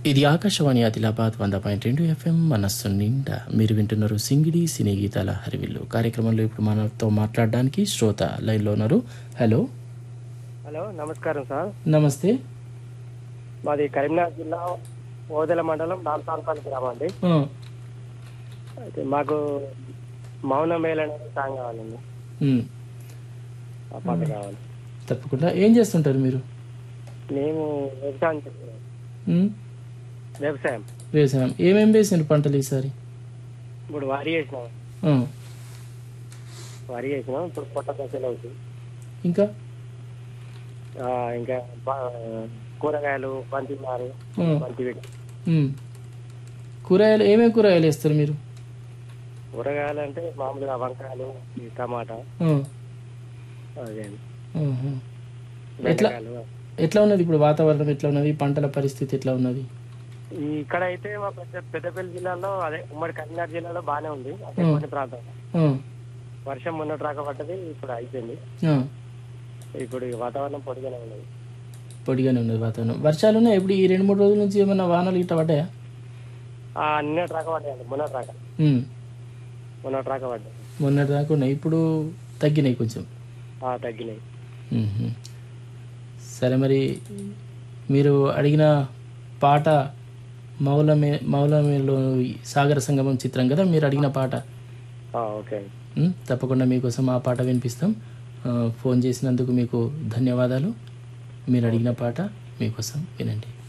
ఇది ఆకాశవాణి ఆదిలాబాద్ వంద పాయింట్ రెండు ఎఫ్ఎం మనస్సు నిండా మీరు వింటున్నారు సింగిడి సినీ గీతాల హరివిల్లు కార్యక్రమంలో ఇప్పుడు మనతో మాట్లాడడానికి శ్రోత లైన్లో ఉన్నారు హలో హలో నమస్కారం సార్ నమస్తే మాది కరీంనగర్ జిల్లా ఓదెల మండలం నాలుగు గ్రామం అండి ఆ, అయితే మాకు మౌన మేల్ అనే సాంగ్ కావాలండి ఉమ్, ఆ పాట కావాలి తప్పకుండా ఏం చేస్తుంటారు మీరు మేము వ్యవసాయం చేస్తున్నాం ఉమ్, వ్యవసాయం వ్యవసాయం ఏమేం వేసిండ్రు పంటలు ఈసారి ఇప్పుడు వరి వేసినాం ఆ, వరి వేసినాం ఇప్పుడు పొట్ట దశలు అవుతుంది ఇంకా ఆ, ఇంకా బ- కూరగాయలు బంతి నారు ఆ, బంతి వీటి ఉమ్. కూరగాయలు ఏమేమి కూరగాయలు వేస్తారు మీరు కూరగాయలు అంటే మామూలుగా వంకాయలు ఈ టమాటా ఆ, అదే అండి. ఆహా. ఎట్లా బెండకాయలు ఎట్లా ఉన్నది ఇప్పుడు వాతావరణం ఎట్లా ఉన్నది పంటల పరిస్థితి ఎట్లా ఉన్నది ఈ ఇక్కడ అయితే మా పెద్ద పెద్దపల్లి జిల్లాలో అదే ఉమ్మడి కరీంనగర్ జిల్లాలో బాగానే ఉంది అంటే కొన్ని ప్రాంతాలు ఆ, వర్షం మొన్నటి రాక పడ్డది ఇప్పుడు అయిపోయింది ఆ, ఇప్పుడు ఈ వాతావరణం పొడిగానే ఉన్నది పొడిగానే ఉన్నది వాతావరణం వర్షాలు ఉన్నాయి ఇప్పుడు ఈ రెండు మూడు రోజుల నుంచి ఏమన్నా వానలు ఇట్లా పడ్డాయా ఆ నిన్నటి రాక పడ్డాయండి మొన్నటి రాక ఉమ్. మొన్నటి రాక పడ్డాయి మొన్నటి దాకా ఉన్నాయి ఇప్పుడు తగ్గినాయి కొంచెం ఆ, తగ్గినాయి మ్మ్. సరే మరి మీరు అడిగిన పాట మౌలమే మౌలమేలో సాగర సంగమం చిత్రం కదా మీరు అడిగిన పాట ఆ, ఓకే అండి మ్మ్. తప్పకుండా మీకోసం ఆ పాట వినిపిస్తాం ఆ, ఫోన్ చేసినందుకు మీకు ధన్యవాదాలు మీరు అడిగిన పాట మీకోసం వినండి